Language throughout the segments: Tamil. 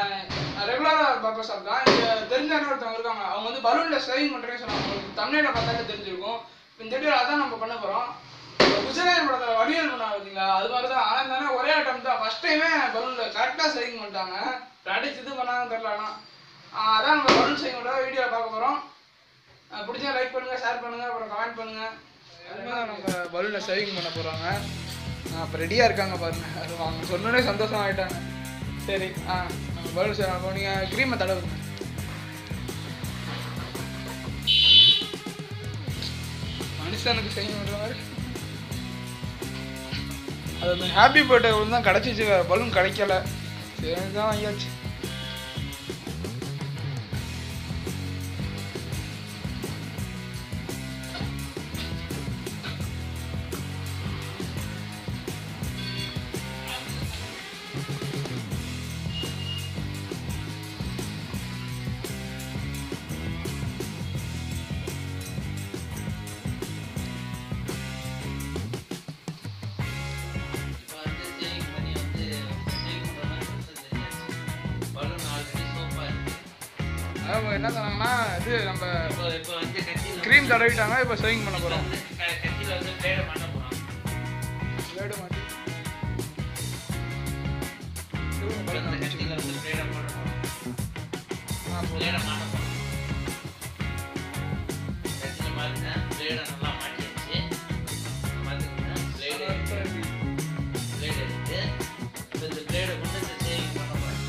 ரெகுலராக பார்ப்ப ஷாப் தான் இங்கே தெரிஞ்சவங்க ஒருத்தவங்க இருக்காங்க அவங்க வந்து பலூனில் சேவிங் பண்ணுறேன்னு சொன்னாங்க உங்களுக்கு தமிழில் பார்த்தாலே தெரிஞ்சிருக்கும் இந்த வீடியோ அதான் நம்ம பண்ண போகிறோம் குஜராத் படத்தில் வடிவேல் பண்ணாங்க பார்த்தீங்களா அது மாதிரி தான் ஆனால் தானே ஒரே ஐட்டம் தான் ஃபஸ்ட் டைமே பலூனில் கரெக்டாக சேவிங் பண்ணிட்டாங்க அடிச்சு இது பண்ணாங்கன்னு தெரியல ஆனால் ஆஹ் அதான் நம்ம பலூன் சேவிங் பண்ணுற வீடியோவில் பார்க்க போகிறோம் பிடிச்சா லைக் பண்ணுங்கள் ஷேர் பண்ணுங்கள் அப்புறம் கமெண்ட் பண்ணுங்கள் அதுமாதிரி நம்ம பலூனில் சேவிங் பண்ண போகிறாங்க அப்போ ரெடியாக இருக்காங்க பாருங்க அது அவங்க சொன்னோடனே சந்தோஷம் ஆகிட்டாங்க சரி ஆ நம்ம பலூன் சேவ் அப்போ நீங்கள் க்ரீமை தடவுங்க மனுஷனுக்கு செய்ய பண்ணுற மாதிரி அது அந்த ஹாப்பி பர்த்டே தான் கிடச்சிச்சு பலூன் கிடைக்கல சரி தான் ஐயாச்சு இப்போ வந்து சேவிங் பண்ணி வந்து சேவிங் பண்ணுற மாதிரி ப்ரொசஸ் தெரியாச்சு பலூன் ஆல்ரெடி சோப்பாக இருக்கு அவங்க என்ன சொன்னாங்கன்னா இது நம்ம இப்போ இப்போ வந்து கத்தியில் க்ரீம் தடவிட்டாங்க இப்போ சேவிங் பண்ண போகிறோம் வந்து க- கத்தியில் வந்து பிளேடை பண்ண போகிறோம் வேடு மாட்டி இப்போ இந்த கத்தியில் வந்து பிளேடை போட போகிறோம் பிளேடை மாட்ட போகிறோம் கத்தியில் பாருங்க பிளேடை நல்லா மாட்டியாச்சு பார்த்துக்கோங்க பிளேடு பிளேடு எடுத்து இப்போ இந்த பிளேடை கொண்டு இந்த சேவிங் பண்ண போகிறோம்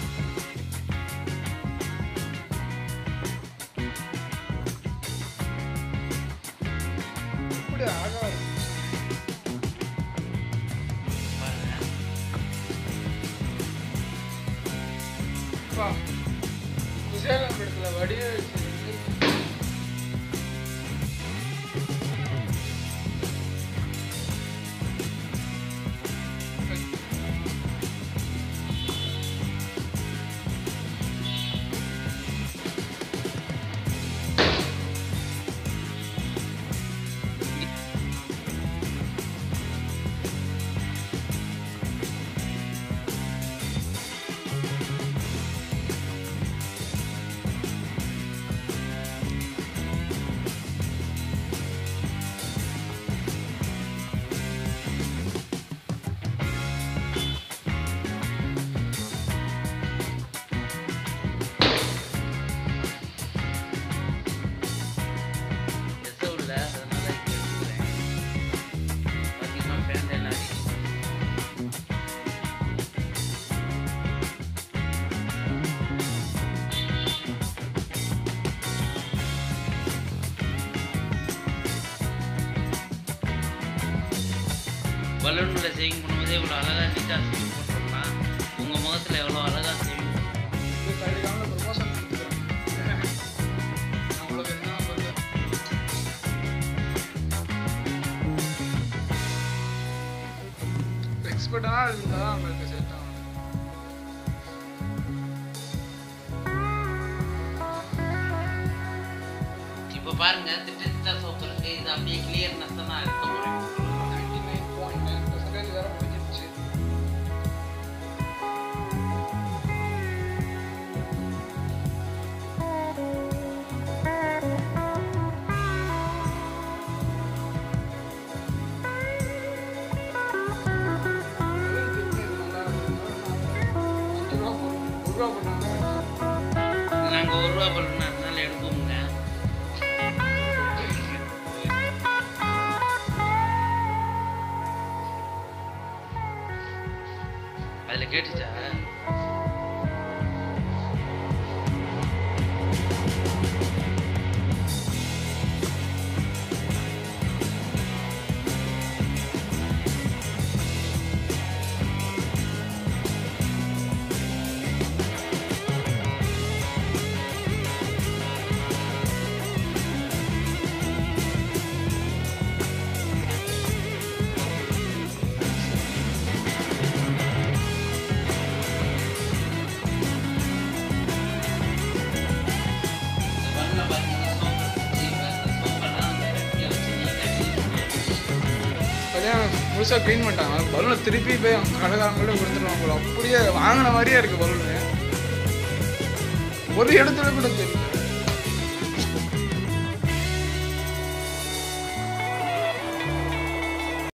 இப்படி ஆகாது பாருங்க அப்பா குஜேலம் படத்தில் வடிவே எசவு இல்லை அதனால இங்கே எடுத்துக்கிறேன் பார்த்தீங்கன்னா பேண்ட் எல்லாம் அடிக்கும் பலூனில் சேவிங் பண்ணும்போதே இவ்வளோ அழகாக நீட்டாக சேவிங் பண்ணுறோம்னா உங்கள் முகத்தில் எவ்வளோ அழகாக சேவிங் ப்ரொமோஷன் கொடுத்துறேன் உங்களுக்கு என்ன பண்ணுறது எக்ஸ்பர்ட்டாக இருந்தால் தான் நம்மளுக்கு செட் ஆகும் இப்போ பாருங்க திட்ட திட்டா சோப்பு இருக்கு இது அப்படியே கிளியர்னஸ் தான் இருக்க முடியும் ninety nine point nine percentage வேறு முடிஞ்சிருச்சு நாங்கள் ஒரு ரூபா பலூன் அதனால எடுப்போம்ங்க அதில் கேட்டுச்சா முழுசாக க்ளீன் பண்ணிட்டாங்க பலூனை திருப்பி போய் அவங்க கடைக்காரங்களே கொடுத்துருவாங்க போல அப்படியே வாங்கின மாதிரியே இருக்குது பலூனு ஒரு இடத்துல கூட தெரியல